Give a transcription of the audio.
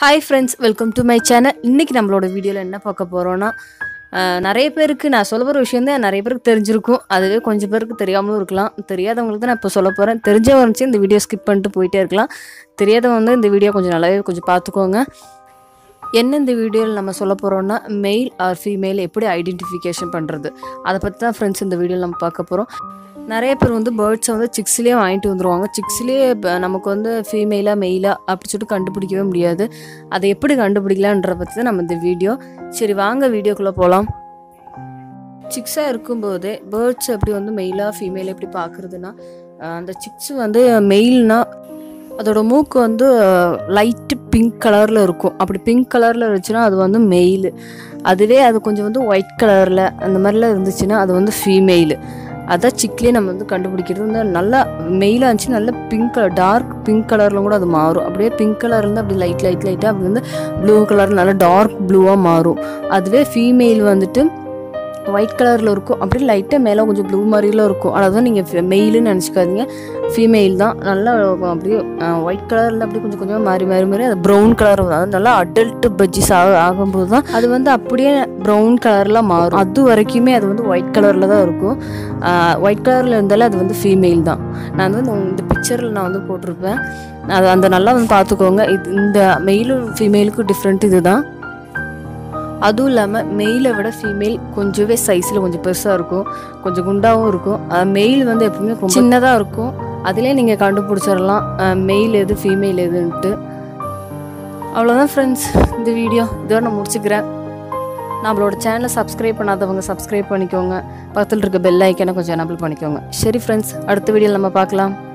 hi friends welcome to my channel இன்றைக்கி நம்மளோட வீடியோவில் என்ன பார்க்க போகிறோன்னா நிறைய பேருக்கு நான் சொல்ல போகிற விஷயம் தான் நிறைய பேருக்கு தெரிஞ்சிருக்கும் அதுவே கொஞ்சம் பேருக்கு தெரியாமலும் இருக்கலாம் தெரியாதவங்களுக்கு தான் நான் இப்போ சொல்ல போகிறேன் தெரிஞ்சவங்க இருந்துச்சு இந்த வீடியோ ஸ்கிப் பண்ணிட்டு போயிட்டே இருக்கலாம் தெரியாதவங்க வந்து இந்த வீடியோ கொஞ்சம் நல்லாவே கொஞ்சம் பார்த்துக்கோங்க என்ன இந்த வீடியோவில் நம்ம சொல்ல போகிறோம்னா மெயில் ஆர் ஃபீமேல் எப்படி ஐடென்டிஃபிகேஷன் பண்ணுறது அதை பற்றி தான் ஃப்ரெண்ட்ஸ் இந்த வீடியோவில் நம்ம பார்க்க போகிறோம் நிறைய பேர் வந்து பேர்ட்ஸை வந்து சிக்ஸ்லேயே வாங்கிட்டு வந்துருவாங்க சிக்ஸ்லேயே நமக்கு வந்து ஃபீமேலாக மெயிலாக அப்படி சொல்லிட்டு கண்டுபிடிக்கவே முடியாது அதை எப்படி கண்டுபிடிக்கலான்ற பற்றி தான் நம்ம இந்த வீடியோ சரி வாங்க வீடியோக்குள்ளே போகலாம் சிக்ஸாக இருக்கும்போதே பேர்ட்ஸ் எப்படி வந்து மெயிலாக ஃபீமேல் எப்படி பார்க்குறதுனா அந்த சிக்ஸ் வந்து மெயில்னா அதோட மூக்கு வந்து லைட்டு பிங்க் கலரில் இருக்கும் அப்படி பிங்க் கலரில் இருந்துச்சுன்னா அது வந்து மெயிலு அதுவே அது கொஞ்சம் வந்து ஒயிட் கலரில் அந்த மாதிரிலாம் இருந்துச்சுன்னா அது வந்து ஃபீமெயிலு அதான் சிக்லேயே நம்ம வந்து கண்டுபிடிக்கிறது வந்து நல்லா மெயிலாக இருந்துச்சு நல்ல பிங்க் கலர் டார்க் பிங்க் கலரில் கூட அது மாறும் அப்படியே பிங்க் கலர் இருந்து அப்படி லைட் லைட் லைட்டாக அப்படி வந்து ப்ளூ கலர் நல்லா டார்க் ப்ளூவாக மாறும் அதுவே ஃபீமெயில் வந்துட்டு ஒயிட் கலரில் இருக்கும் அப்படியே லைட்டாக மேலே கொஞ்சம் ப்ளூ மாதிரிலாம் இருக்கும் அதான் நீங்கள் மெயிலுன்னு நினச்சிக்காதீங்க ஃபீமெயில் தான் நல்லா அப்படியே ஒயிட் கலரில் அப்படியே கொஞ்சம் கொஞ்சமாக மாறி மாறி மாறி அது ப்ரௌன் கலர் அது நல்லா அடல்ட் பஜ்ஜிஸ் ஆக ஆகும்போது தான் அது வந்து அப்படியே ப்ரௌன் கலரில் மாறும் அது வரைக்குமே அது வந்து ஒயிட் கலரில் தான் இருக்கும் ஒயிட் கலரில் இருந்தாலே அது வந்து ஃபீமெயில் தான் நான் வந்து இந்த பிக்சரில் நான் வந்து போட்டிருப்பேன் அது அந்த நல்லா வந்து பார்த்துக்கோங்க இது இந்த மெயிலும் ஃபீமேலுக்கும் டிஃப்ரெண்ட் இது தான் அதுவும் இல்லாமல் மெயிலை விட ஃபீமேல் கொஞ்சவே சைஸில் கொஞ்சம் பெருசாக இருக்கும் கொஞ்சம் குண்டாகவும் இருக்கும் மெயில் வந்து எப்பவுமே ரொம்ப சின்னதாக இருக்கும் அதிலே நீங்கள் கண்டுபிடிச்சிடலாம் மெயில் எது ஃபீமேல் எதுன்ட்டு அவ்வளோதான் ஃப்ரெண்ட்ஸ் இந்த வீடியோ இதோட நான் முடிச்சுக்கிறேன் நம்மளோட சேனலை சப்ஸ்கிரைப் பண்ணாதவங்க சப்ஸ்கிரைப் பண்ணிக்கோங்க பக்கத்தில் இருக்க பெல் ஐக்கனை கொஞ்சம் எனபிள் பண்ணிக்கோங்க சரி ஃப்ரெண்ட்ஸ் அடுத்த வீடியோவில் நம்ம பார்க்கலாம்